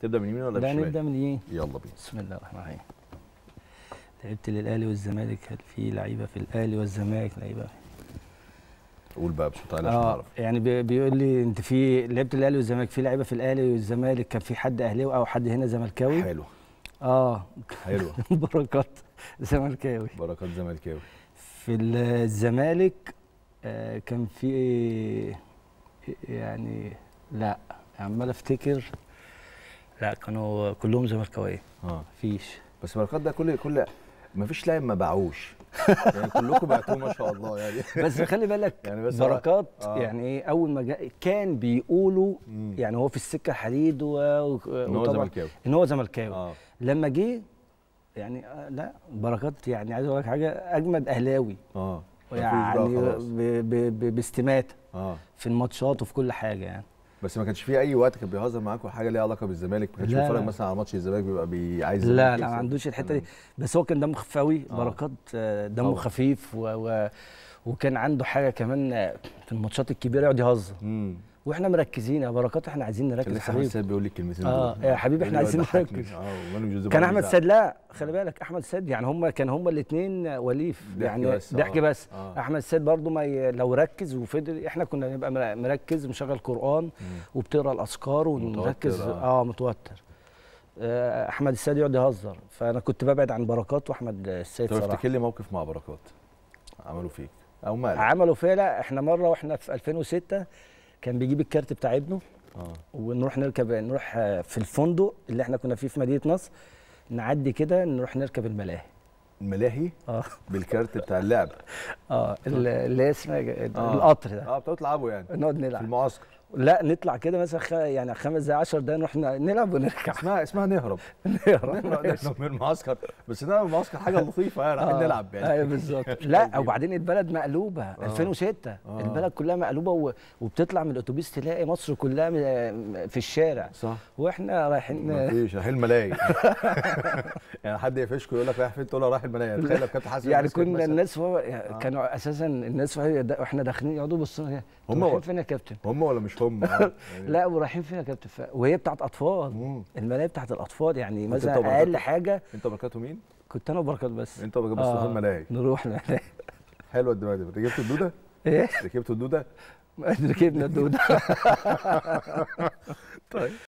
تبدا من اليمين ولا لا بالشمال نبدا من ايه يلا بينا بسم الله الرحمن الرحيم لعبت للاهلي والزمالك هل في لعيبه في الاهلي والزمالك لعيبه قول بقى بصوت عالي عشان اه اعرف يعني بي- بيقول لي انت في لعبت الاهلي والزمالك في لعيبه في الاهلي والزمالك كان في حد اهلاوي او حد هنا زملكاوي حلو اه حلو بركات زملكاوي بركات زملكاوي في الزمالك آه، كان في يعني لا عمال افتكر لا كانوا كلهم زملكاويه اه مفيش بس بركات ده كل كل ما فيش لاعب ما باعوش يعني كلكم بعتوه ما شاء الله يعني بس خلي بالك يعني بس هو- بركات آه. يعني ايه اول ما جاء كان بيقولوا مم. يعني هو في السكه الحديد و... و... ان هو وطبعاً زملكاوي ان هو زملكاوي اه لما جه يعني آه، لا بركات يعني عايز اقول لك حاجه اجمد اهلاوي اه مفيش بقى يعني خلاص. ب... ب... ب... باستماته اه في الماتشات وفي كل حاجه يعني بس ما كانش في اي وقت كان بيهزر معاكم حاجه ليها علاقه بالزمالك ما كانش لا، بيتفرج لا. مثلا على ماتش الزمالك بيبقى بي- عايز لا الزمالك لا ما يكسب؟ عندوش الحته دي تمام. بس هو كان دمه خفيف قوي آه. بركات آه، دمه طبعا. خفيف و... و... وكان عنده حاجه كمان آه، في الماتشات الكبيره يقعد يهزر امم واحنا مركزين يا بركات احنا عايزين كان نركز يا لسه احمد حبيبي سيد بيقول لي الكلمتين آه، دول يا حبيبي إحنا بيقول لي عايزين ضحكني. نركز. اه ومانو جوزيه كان برضه احمد بيزعق. سيد لا خلي بالك احمد سيد يعني هم كان هم الاثنين وليف ضحك يعني بس، ضحك آه. بس آه. احمد سيد برضو ما ي... لو ركز وفضل احنا كنا نبقى مر- مركز مشغل قران مم. وبتقرا الاذكار ونركز متوتر، آه. اه متوتر آه، احمد السيد يقعد يهزر فانا كنت ببعد عن بركات واحمد السيد طب صراحه افتكر لي موقف مع بركات عملوا فيك او مالك عملوا فيا لا احنا مره واحنا في 2006 كان بيجيب الكارت بتاع ابنه اه ونروح نركب نروح آه، في الفندق اللي احنا كنا فيه في مدينه نصر نعدي كده نروح نركب الملاهي الملاهي اه بالكارت بتاع اللعب اه ال- اللي هي اسمها آه. القطر ده اه بتقعدوا تلعبوا يعني نقعد في نلعب المعسكر لا نطلع كده مثلا خ... يعني خمس دقايق 10 دقايق نروح ن- نلعب ونرجع اسمها اسمها نهرب نهرب. نهرب نهرب من المعسكر بس نهرب من المعسكر حاجه لطيفه يعني رايحين آه، نلعب يعني ايوه بالظبط لا وبعدين البلد مقلوبه 2006 آه. البلد كلها مقلوبه و... وبتطلع من الاتوبيس تلاقي مصر كلها م- في الشارع صح واحنا رايحين مفيش رايحين الملاهي يعني حد يقفشكوا يقول لك رايح فين تقول له رايح الملاهي تخيل لو كابتن حسن يعني مسك كنا مثلا. الناس فوق كانوا اساسا الناس وهي دا- واحنا داخلين يقعدوا يبصوا لنا هم هم رايحين و- فين يا كابتن؟ هم ولا مش هم آه. يعني لا ورايحين فين يا كابتن؟ ف... وهي بتاعت اطفال مم. الملاهي بتاعت الاطفال يعني كنت أنت مثلا وبركات؟ اقل حاجه انت وبركاته مين؟ كنت انا وبركات بس انت وبركات بس آه، رايحين الملاهي نروح الملاهي حلوه الدماغ دي ركبت الدوده؟ ايه ركبت الدوده؟ ركبنا الدوده طيب